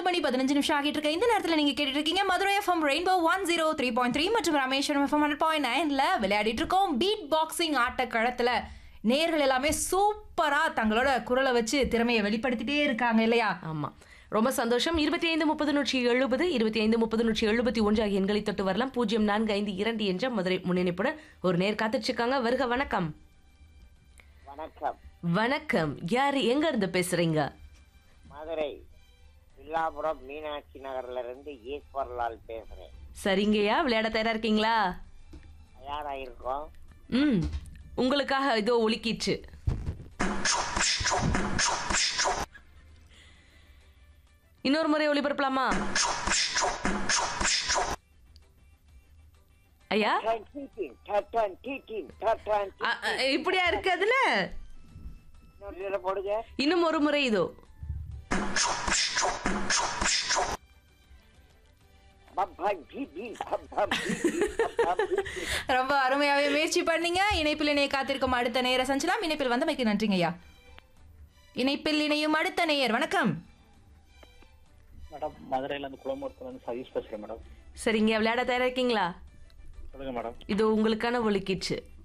மணி பதினஞ்சு நிமிஷம் ஆகிட்டு இருக்க இந்த நேரத்தில் நீங்க கேட்டுட்டு இருக்கீங்க Madurai FM rainbow one zero three point three மற்றும் ராமேஸ்வரம் எஃப்எம் ஹண்ட்ரட் பாயிண்ட் நைன்ல விளையாடிட்டு இருக்கோம் பீட் பாக்ஸிங் ஆட்ட களத்துல நேர்கள் எல்லாமே சூப்பரா தங்களோட குரலை வச்சு திறமையை வெளிப்படுத்திட்டே இருக்காங்க இல்லையா ஆமா ரொம்ப சந்தோஷம் இருபத்தி ஐந்து முப்பது நூற்றி எழுபது இருபத்தி ஐந்து முப்பது நூற்றி எழுபத்தி ஒன்று ஆகிய எண்களை தொட்டு வரலாம் பூஜ்ஜியம் நான்கு ஐந்து இரண்டு என்ற மதுரை முன்னிணைப்புடன் ஒரு நேர் காத்துச்சிருக்காங்க வருக வணக்கம் வணக்கம் வணக்கம் யாரு எங்க இருந்து பேசுறீங்க மதுரை வில்லாபுரம் மீனாட்சி நகர்ல இருந்து ஈஸ்வர்லால் பேசுறேன் சரிங்கய்யா விளையாட தயாரா இருக்கீங்களா தயாரா இருக்கோம் ம் உங்களுக்காக இதோ ஒலிக்கிச்சு இன்னொரு முறை ஒளிபரப்பலாமா ஐயா டன் டீட்டின், டட்டன் டீட்டின், டட்டன் அ, அ, இப்படியா இருக்கு அதுல இன்னொரு தடவை போடுங்க இன்னும் ஒரு முறை இதோ பம் பம் பி பி பம் பம் பி பி பம் பம் பி பி. ரொம்ப அருமையாவே முயற்சி பண்ணீங்க இணைப்பில் இணைய காத்திருக்கும் அடுத்த நேர சஞ்சலாம் இணைப்பில் வந்தமைக்கு நன்றிங்க ஐயா இணைப்பில் இணையும் அடுத்த நேயர் வணக்கம் மேடம் மதுரையில இருந்து குளமூர்த்துல இருந்து சதீஷ் பேசுறேன் மேடம் சரிங்க விளையாட தயாரா இருக்கீங்களா சொல்லுங்க மேடம் இதோ உங்களுக்கான ஒலிக்கிச்சு